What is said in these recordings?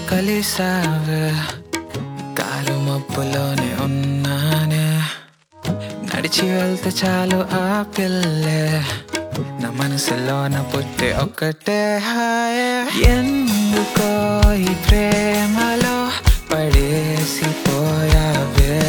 కలిసావే car మబ్బులోనే ఉన్నానే నడిచి వెళ్తే చాలు ఆ పిల్లే నా మనసులోన పుట్టే ఒక్కటే హాయ్ ఎందుకో ఈ ప్రేమలో పడేసి పోయావే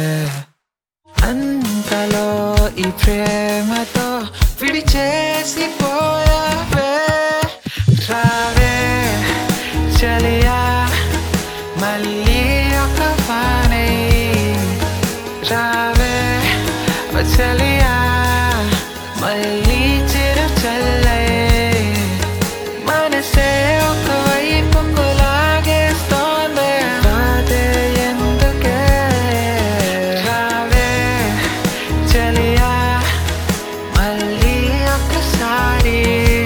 అంతలో ఈ ప్రేమతో విడిచేసి పోయావే రావే చలియా మళ్ళీ ఒక పానే రావే ఓ చలియా మళ్ళీ చిరు చల్లే మనసే ఒక వైపుకు లాగేస్తోంది బాధే ఎందుకే రావే చలియా మళ్ళీ ఒక్కసారి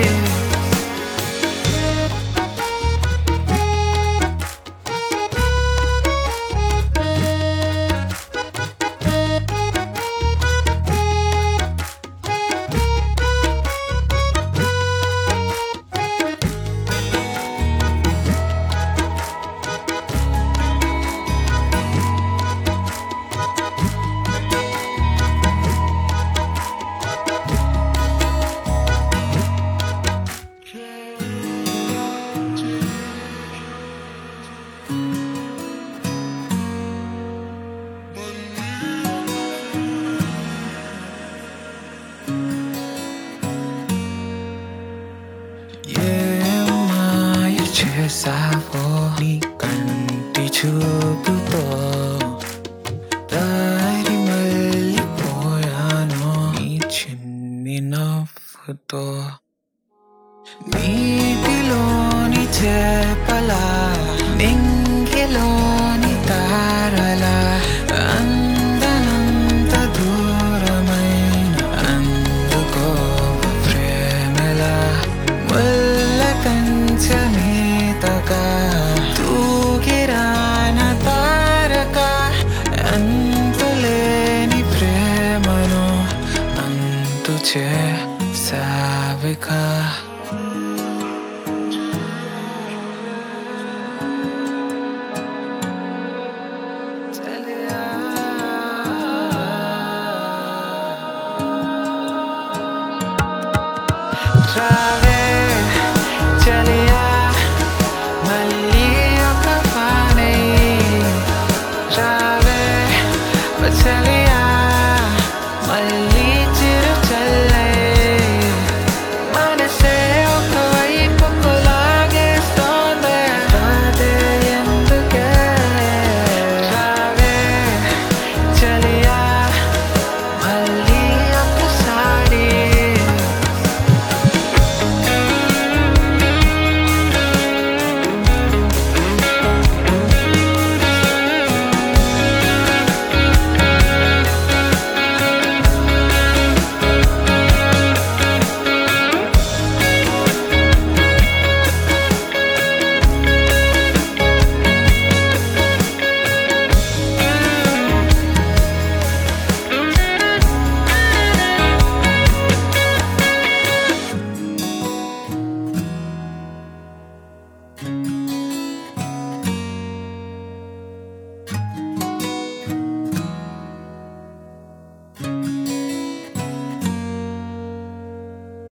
ఏం మాయ చేసావో నీ కంటి చూపుతో దారి మళ్ళీపోయాను నీ చిన్ని నవ్వుతో నీటిలోని చేపలా నింగిలోని తారలా అందనంత దూరమైన అందుకో ప్రేమలా ముల్ల కంచె మీతగా